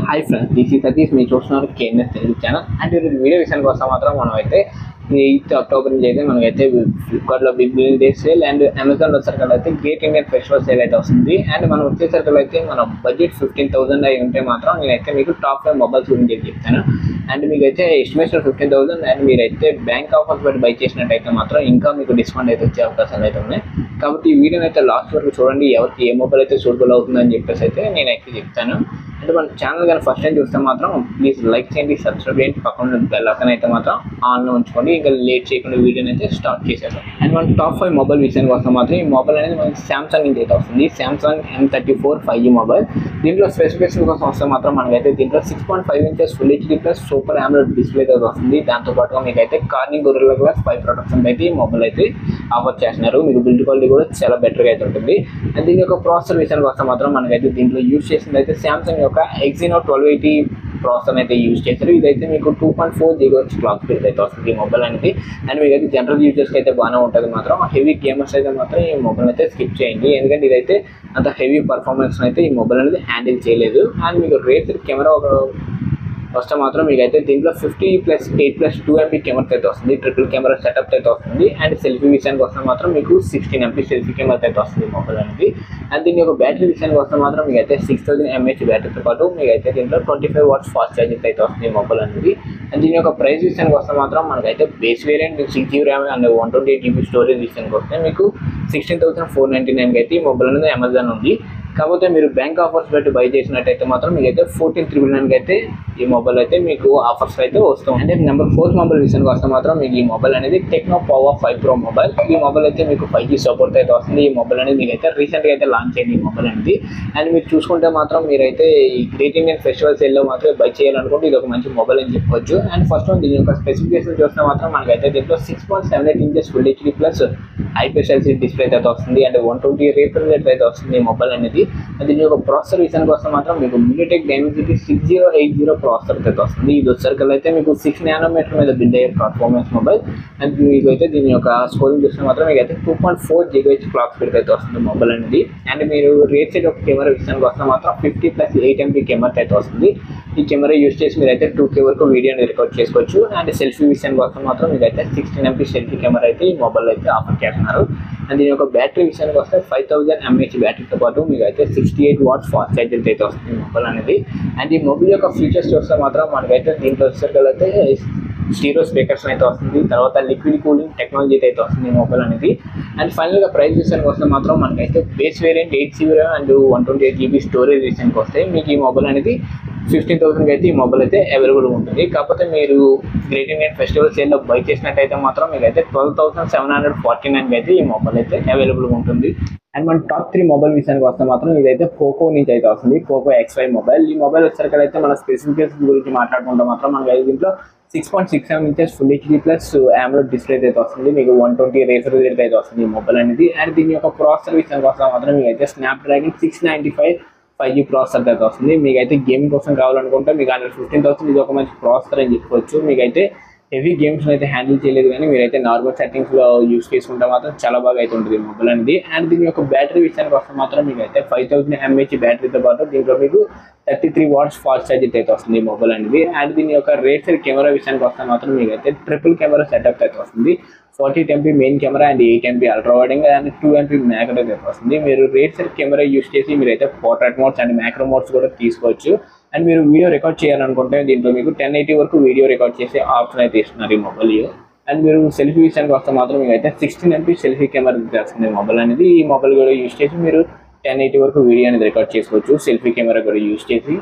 hi friends this ఈ సతీష్ మీరు చూస్తున్నారు కేఎన్ఎస్ తెలుగు ఛానల్ అండ్ ఈరోజు వీడియో విషయానికి వస్తాం మాత్రం మనం అయితే ఎయిత్ అక్టోబర్ నుంచి అయితే మనకైతే ఫ్లిప్కార్ట్లో big bill day sale and Amazon వచ్చేసరికి అయితే గ్రేట్ ఇండియన్ ఫెస్టివల్ సేల్ అయితే వస్తుంది అండ్ మనం వచ్చేసరికి అయితే మన బడ్జెట్ ఫిఫ్టీన్ థౌసండ్ అయి ఉంటే మాత్రం నేనైతే మీకు టాప్ ఫైవ్ మొబైల్స్ గురించి అయితే చెప్తాను అండ్ మీకు అయితే ఎస్టిమేషన్ ఫిఫ్టీన్ థౌసండ్ అండ్ మీరైతే బ్యాంక్ ఆఫర్స్ పెట్టి బై చేసినట్టయితే మాత్రం ఇంకా మీకు డిస్కౌంట్ అయితే వచ్చే అవకాశాలు అయితే ఉన్నాయి కాబట్టి ఈ వీడియోని అయితే లాస్ట్ వరకు చూడండి ఎవరికి ఏ మొబైల్ అయితే సూటబుల్ అవుతుందని చెప్పేసి అయితే నేనైతే చెప్తాను అంటే మన ఛానల్ కానీ ఫస్ట్ టైం చూస్తే మాత్రం ప్లీజ్ లైక్ చేయండి సబ్స్క్రైబ్ చేయండి పక్కన బెల్ ఐకాన్ అయితే మాత్రం ఆన్లో ఉంచుకోండి ఇంకా లేట్ చేయకుండా వీడియోని అయితే స్టార్ట్ చేసేద్దాం అండ్ మన టాప్ ఫైవ్ మొబైల్ విషయానికి వస్తే మాత్రం ఈ మొబైల్ అనేది మనకి సామ్సంగ్ నుంచి అయితే వస్తుంది Samsung M thirty four five G mobile దీంట్లో స్పెసిఫికేషన్ కోసం వస్తే మాత్రం మనకైతే దీంట్లో six point five inches full HD plus super AMOLED display అయితే వస్తుంది దాంతో పాటుగా మీకు అయితే కార్నింగ్ గొర్రెల గ్లాస్ ఫైవ్ ప్రొడక్షన్ అయితే ఈ మొబైల్ అయితే ఆఫర్ చేస్తున్నారు మీకు బిల్డ్ క్వాలిటీ కూడా చాలా బెటర్గా అయితే ఉంటుంది అండ్ దీని యొక్క ప్రాసెసర్ విషయానికి వస్తే మాత్రం మనకైతే దీంట్లో యూజ్ చేసింది అయితే సామ్సంగ్ యొక్క ఎగ్జినో ట్వెల్వ్ ఎయిటీ ప్రాసెసర్ అయితే యూజ్ చేశారు ఇదైతే మీకు two point four zero clock speed అయితే వస్తుంది ఈ మొబైల్ అనేది అండ్ మీకు అయితే జనరల్ యూజర్స్కి అయితే బాగానే ఉంటుంది మాత్రం హెవీ గేమర్స్ అయితే మాత్రం ఈ మొబైల్ అయితే స్కిప్ చేయండి ఎందుకంటే ఇదైతే అంత హెవీ పర్ఫార్మెన్స్ అయితే ఈ మొబైల్ అనేది హ్యాండిల్ చేయలేదు అండ్ మీకు రేట్ కెమెరా ఒక వస్తే మాత్రం మీకు అయితే దీంట్లో fifty plus eight plus two MP camera అయితే వస్తుంది ట్రిపుల్ కెమెరా సెటప్ అయితే వస్తుంది అండ్ సెల్ఫీ విషయానికి వస్తే మాత్రం మీకు సిక్స్టీన్ ఎంపీ సెల్ఫీ కెమెరా అయితే వస్తుంది మొబైల్ అనేది అండ్ దీని యొక్క బ్యాటరీ విషయానికి వస్తే మాత్రం మీకు అయితే సిక్స్ థౌసండ్ ఎంహెచ్ బ్యాటరీతో పాటు మీకు అయితే దీంట్లో twenty five watts fast charging అయితే వస్తుంది మొబైల్ అనేది అండ్ దీని యొక్క ప్రైస్ విషయానికి వస్తే మాత్రం మనకైతే base variant six GB RAM and one twenty eight GB storage విషయానికి వస్తే మీకు సిక్స్టీన్ థౌసండ్ ఫోర్ నైంటీ నైన్కి అయితే ఈ మొబైల్ అనేది అమెజాన్ ఉంది కాకపోతే మీరు బ్యాంక్ ఆఫర్స్ పెట్టి బై చేసినట్టయితే మాత్రం మీకు అయితే ఫోర్టీన్ త్రిబుల్ నైన్కి అయితే ఈ మొబైల్ అయితే మీకు ఆఫర్స్ అయితే వస్తాం అంటే నెంబర్ ఫోర్త్ మొబైల్ విషయానికి వస్తే మాత్రం మీకు ఈ మొబైల్ అనేది Tecno power five pro mobile ఈ మొబైల్ అయితే మీకు ఫైవ్ జీ సపోర్ట్ అయితే వస్తుంది ఈ మొబైల్ అనేది మీకు అయితే రీసెంట్గా అయితే లాంచ్ అయింది ఈ మొబైల్ అనేది అండ్ మీరు చూసుకుంటే మాత్రం మీరైతే ఈ గ్రేట్ ఇండియన్ ఫెస్టివల్ సేల్లో మాత్రమే బై చేయాలనుకుంటే ఇది ఒక మంచి మొబైల్ అని చెప్పొచ్చు అండ్ ఫస్ట్ దీని యొక్క స్పెసిఫికేషన్ చూస్తే మాత్రం మనకైతే దీంట్లో six point seven eight inches full HD plus IPS LC display అయితే వస్తుంది and one twenty refresh rate అయితే వస్తుంది ఈ మొబైల్ అనేది దీని యొక్క ప్రాసెసర్ విషయానికి వస్తే మాత్రం మీకు MediaTek Dimensity six zero eight zero processor అయితే వస్తుంది ఇది వచ్చరికి అయితే మీకు సిక్స్ నానోమీటర్ మీద బిల్డ్ అయ్యే పర్ఫార్మెన్స్ మొబైల్ అండ్ మీకు అయితే దీని యొక్క స్కోరింగ్ చూస్తే మాత్రం మీకు అయితే టూ పాయింట్ ఫోర్ జీబీహెచ్ క్లాక్ స్పీడ్ అయితే వస్తుంది మొబైల్ అనేది అండ్ మీరు రేట్ సైడ్ ఒక కెమెరా విషయానికి వస్తే మాత్రం fifty plus eight MP camera అయితే వస్తుంది ఈ కెమెరా యూస్ చేసి మీరు అయితే టూ కే వరకు వీడియోని రికార్డ్ చేసుకోవచ్చు అండ్ సెల్ఫీ విషయానికి వస్తే మాత్రం మీకు అయితే సిక్స్టీన్ ఎంపీ సెల్ఫీ కెమెరా అయితే ఈ మొబైల్ అయితే ఆఫర్ చేస్తున్నారు అండ్ దీని యొక్క బ్యాటరీ విషయానికి వస్తే ఫైవ్ థౌసండ్ ఎంఏహెచ్ బ్యాటరీతో పాటు మీకు అయితే sixty eight watts fast charger అయితే వస్తుంది మొబైల్ అనేది అండ్ ఈ మొబైల్ యొక్క ఫీచర్స్ చూస్తే మాత్రం మనకైతే దీంట్లో వచ్చేసరికి స్టీరో స్పీకర్స్ అయితే వస్తుంది తర్వాత లిక్విడ్ కూలింగ్ టెక్నాలజీ అయితే వస్తుంది ఈ మొబైల్ అనేది అండ్ ఫైనల్గా ప్రైస్ విషయానికి వస్తే మాత్రం మనకైతే base variant eight GB and one twenty eight GB storage విషయానికి వస్తే మీకు ఈ మొబైల్ అనేది ఫిఫ్టీన్ థౌసండ్కి అయితే ఈ మొబైల్ అయితే అవైలబుల్ ఉంటుంది కాకపోతే మీరు గ్రేట్ ఇండియన్ ఫెస్టివల్ సేల్లో బై చేసినట్టయితే మాత్రం మీకు అయితే twelve thousand seven hundred forty నైన్కి అయితే ఈ మొబైల్ అయితే అవైలబుల్గా ఉంటుంది అండ్ మన టాప్ త్రీ మొబైల్ విషయానికి వస్తే మాత్రం ఇదైతే పోకో నుంచి అయితే వస్తుంది పోకో ఎక్స్ ఫైవ్ మొబైల్ ఈ మొబైల్ వచ్చేసరికి అయితే మన స్పెసిఫికేషన్ గురించి మాట్లాడుకుంటే మాత్రం మనకి అయితే దీంట్లో six point six seven inches full HD plus AMOLED display అయితే వస్తుంది మీకు వన్ ట్వంటీ రేఫర్ రేట్ అయితే వస్తుంది ఈ మొబైల్ అనేది అండ్ దీని యొక్క ప్రాసెసర్ విషయానికి వస్తే మాత్రం మీకు అయితే Snapdragon six ninety five five G processor అయితే వస్తుంది మీకు అయితే గేమింగ్ కోసం కావాలనుకుంటే మీకు హండ్రెడ్ ఫిఫ్టీన్ థౌసండ్ ఇది ఒక మంచి ప్రాసెసర్ అని చెప్పుకోవచ్చు మీకైతే హెవీ గేమ్స్ అయితే హ్యాండిల్ చేయలేదు కానీ మీరైతే నార్మల్ సెట్టింగ్స్లో యూస్ చేసుకుంటే మాత్రం చాలా బాగా అయితే ఉంటుంది మొబైల్ అనేది అండ్ దీని యొక్క బ్యాటరీ విషయానికి వస్తే మాత్రం మీకు అయితే ఫైవ్ థౌసండ్ ఎంహెచ్ బ్యాటరీతో పాటు దీంట్లో మీకు thirty three watts fast charger అయితే వస్తుంది ఈ మొబైల్ అనేది అండ్ దీని యొక్క రేట్ సైడ్ కెమెరా విషయానికి వస్తే మాత్రం మీకు అయితే ట్రిపుల్ కెమెరా సెటప్ అయితే వస్తుంది forty MP main camera and eight MP ultra wide angle and two MP macro అయితే వస్తుంది మీరు రేట్ సైడ్ కెమెరా యూస్ చేసి మీరైతే portrait modes and macro modes కూడా తీసుకోవచ్చు అండ్ మీరు వీడియో రికార్డ్ చేయాలనుకుంటే దీంట్లో మీకు టెన్ ఎయిటీ వరకు వీడియో రికార్డ్ చేసే ఆప్షన్ అయితే ఇస్తున్నారు ఈ మొబైల్ అండ్ మీరు సెల్ఫీ విషయానికి వస్తే మాత్రం మీకు అయితే సిక్స్టీన్ ఎంపీ సెల్ఫీ కెమెరా చేస్తుంది మొబైల్ అనేది ఈ మొబైల్ కూడా యూస్ చేసి మీరు టెన్ ఎయిటీ వరకు వీడియో అనేది రికార్డ్ చేసుకోవచ్చు సెల్ఫీ కెమెరా కూడా యూస్ చేసి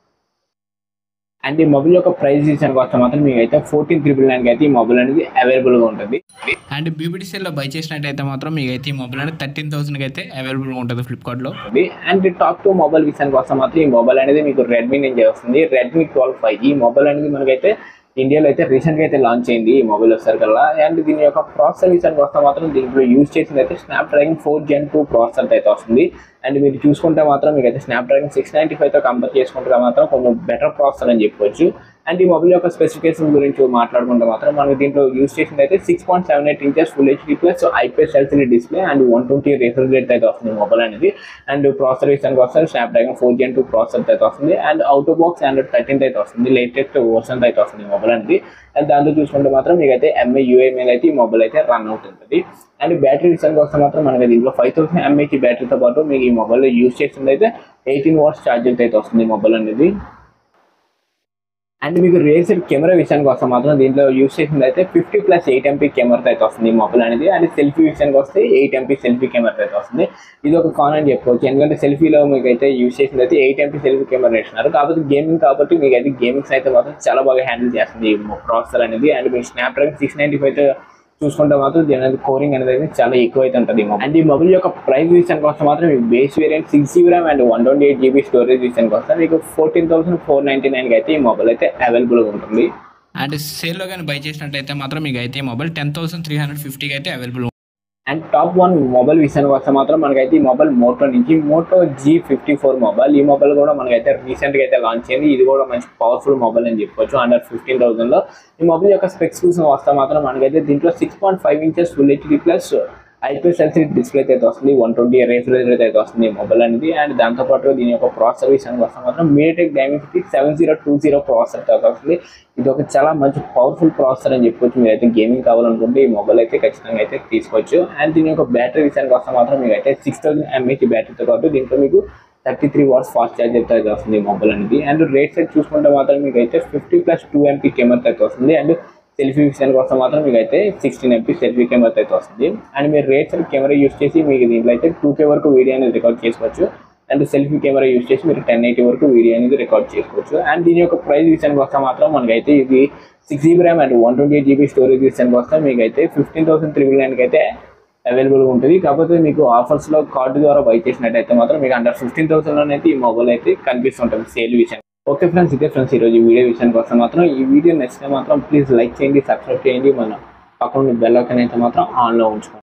అండ్ ఈ మొబైల్ యొక్క ప్రైస్ విషయానికి వస్తే మాత్రం మీకు అయితే ఫోర్టీన్ త్రిబుల్ నైన్కి అయితే ఈ మొబైల్ అనేది అవైలబుల్గా ఉంటుంది అండ్ బీబీటీసీలో బై చేసినట్టయితే మాత్రం మీకు అయితే ఈ మొబైల్ అనేది థర్టీన్ థౌసండ్కి అయితే అవైలబుల్గా ఉంటుంది ఫ్లిప్కార్ట్లో ఉంది అండ్ టాప్ టూ మొబైల్ విషయానికి వస్తే మాత్రం ఈ మొబైల్ అనేది మీకు రెడ్మీ నుంచి వస్తుంది రెడ్మీ ట్వెల్వ్ ఫైవ్ ఈ మొబైల్ అనేది మనకైతే ఇండియాలో అయితే రీసెంట్గా అయితే లాంచ్ అయింది ఈ మొబైల్ వచ్చేసరికల్లా అండ్ దీని యొక్క ప్రాసెసర్ విషయానికి వస్తే మాత్రం దీంట్లో యూజ్ చేసింది అయితే Snapdragon four gen two processor అయితే వస్తుంది అండ్ మీరు చూసుకుంటే మాత్రం మీకు అయితే స్నాప్ డ్రాగన్ సిక్స్ నైంటీ ఫైవ్తో కంపేర్ చేసుకుంటే మాత్రం కొంచెం బెటర్ ప్రాసెసర్ అని చెప్పుకోవచ్చు అండ్ ఈ మొబైల్ యొక్క స్పెసిఫికేషన్ గురించి మాట్లాడుకుంటే మాత్రం మనకి దీంట్లో యూస్ చేసింది అయితే six point seven eight inches full HD plus IPS LCD display and one twenty refresh rate అయితే వస్తుంది మొబైల్ అనేది అండ్ ప్రాసెసర్ విషయానికి వస్తే Snapdragon four gen two processor అయితే వస్తుంది and out box Android thirteen అయితే వస్తుంది లేటెస్ట్ వర్షన్ అయితే వస్తుంది మొబైల్ అనేది అండ్ దాంతో చూసుకుంటే మాత్రం మీకు అయితే ఎంఏ యూఏ మీద అయితే ఈ మొబైల్ అయితే రన్ అవుతుంది అండ్ బ్యాటరీ విషయానికి వస్తే మాత్రం మనకి దీంట్లో ఫైవ్ థౌసండ్ ఎంఏహెచ్ బ్యాటరీతో పాటు మీకు ఈ మొబైల్ యూస్ చేసింది అయితే ఎయిటీన్ వాట్స్ ఛార్జర్ అయితే వస్తుంది ఈ మొబైల్ అనేది అండ్ మీకు రియల్ సెట్ కెమెరా విషయానికి వస్తే మాత్రం దీంట్లో యూస్ చేసింది అయితే fifty plus eight MP camera అయితే వస్తుంది ఈ మొబైల్ అనేది అండ్ సెల్ఫీ విషయానికి వస్తే ఎయిట్ ఎంపీ సెల్ఫీ కెమెరా అయితే వస్తుంది ఇది ఒక కాన్ అని చెప్పుకోవచ్చు ఎందుకంటే సెల్ఫీలో మీకు అయితే యూస్ చేసింది అయితే ఎయిట్ ఎంపీ సెల్ఫీ కెమెరా ఇస్తున్నారు కాకపోతే గేమింగ్ కాబట్టి మీకు అయితే గేమింగ్స్ అయితే మాత్రం చాలా బాగా హ్యాండిల్ చేస్తుంది ఈ ప్రాసెసర్ అనేది అండ్ మీకు Snapdragon six ninety five చూసుకుంటే మాత్రం దీని అనేది కోరింగ్ అనేది అయితే చాలా ఎక్కువ అయితే ఉంటుంది ఈ మొబైల్ అండ్ ఈ మొబైల్ యొక్క ప్రైస్ విషయానికి వస్తే మాత్రం మీకు base variant six GB RAM and one twenty eight GB storage విషయానికి వస్తే మీకు ఫోర్టీన్ థౌసండ్ ఫోర్ నైన్టీ నైన్కి అయితే ఈ మొబైల్ అయితే అవైలబుల్గా ఉంటుంది అండ్ సేల్లో కానీ బై చేసినట్టయితే మాత్రం మీకు అయితే ఈ mobile ten thousand three hundred ఫిఫ్టీకి అయితే available and top one mobile విషయానికి వస్తే మాత్రం మనకైతే ఈ మొబైల్ మోటో నుంచి Moto G fifty four mobile ఈ మొబైల్ కూడా మనకైతే రీసెంట్గా అయితే లాంచ్ అయింది ఇది కూడా మంచి పవర్ఫుల్ మొబైల్ అని చెప్పుకోవచ్చు అండర్ ఫిఫ్టీన్ థౌసండ్లో ఈ మొబైల్ యొక్క స్పెక్స్ విషయం వస్తే మాత్రం మనకైతే దీంట్లో six point five inches full HD plus IPS LC display అయితే వస్తుంది వన్ ట్వంటీ రేఫ్రిజరేటర్ అయితే వస్తుంది ఈ మొబైల్ అనేది అండ్ దాంతోపాటు దీని యొక్క ప్రాసెసర్ విషయానికి వస్తే మాత్రం MediaTek Dimensity seven zero two zero processor అయితే వస్తుంది ఇది ఒక చాలా మంచి పవర్ఫుల్ ప్రాసెసర్ అని చెప్పుకోవచ్చు మీరు అయితే గేమింగ్ కావాలనుకుంటే ఈ మొబైల్ అయితే ఖచ్చితంగా అయితే తీసుకోవచ్చు అండ్ దీని యొక్క బ్యాటరీ విషయానికి వస్తే మాత్రం మీకు అయితే సిక్స్ థౌసండ్ ఎంఏహెచ్ బ్యాటరీతో పాటు దీంట్లో మీకు thirty three watts fast charger అయితే వస్తుంది ఈ మొబైల్ అనేది అండ్ రేట్ సైడ్ చూసుకుంటే మాత్రం మీకు అయితే fifty plus two MP camera అయితే వస్తుంది అండ్ సెల్ఫీ విషయానికి వస్తే మాత్రం మీకు అయితే సిక్స్టీన్ ఎంపీ సెల్ఫీ కెమెరా అయితే వస్తుంది అండ్ మీరు రేట్ సైడ్ కెమెరా యూస్ చేసి మీకు దీంట్లో అయితే టూ కే వరకు వీడియో అనేది రికార్డ్ చేసుకోవచ్చు అండ్ సెల్ఫీ కెమెరా యూస్ చేసి మీరు టెన్ ఎయిటీ వరకు వీడియో అనేది రికార్డ్ చేసుకోవచ్చు అండ్ దీని యొక్క ప్రైస్ విషయానికి వస్తే మాత్రం మనకైతే ఇది six GB RAM and one twenty eight GB storage విషయానికి వస్తే మీకు అయితే ఫిఫ్టీన్ థౌసండ్ త్రిబుల్ నైన్కి అయితే అవైలబుల్గా ఉంటుంది కాకపోతే మీకు ఆఫర్స్లో కార్డు ద్వారా బై చేసినట్టయితే మాత్రం మీకు అండర్ ఫిఫ్టీన్ థౌసండ్లోనైతే ఈ మొబైల్ అయితే కనిపిస్తుంటుంది సేల్ విషయం ఓకే ఫ్రెండ్స్ ఇదే ఫ్రెండ్స్ ఈరోజు ఈ వీడియో విషయానికి వస్తే మాత్రం ఈ వీడియో నచ్చితే మాత్రం ప్లీజ్ లైక్ చేయండి సబ్స్క్రైబ్ చేయండి మన పక్కన బెల్ ఐకాన్ అయితే మాత్రం ఆన్లో ఉంచుకోండి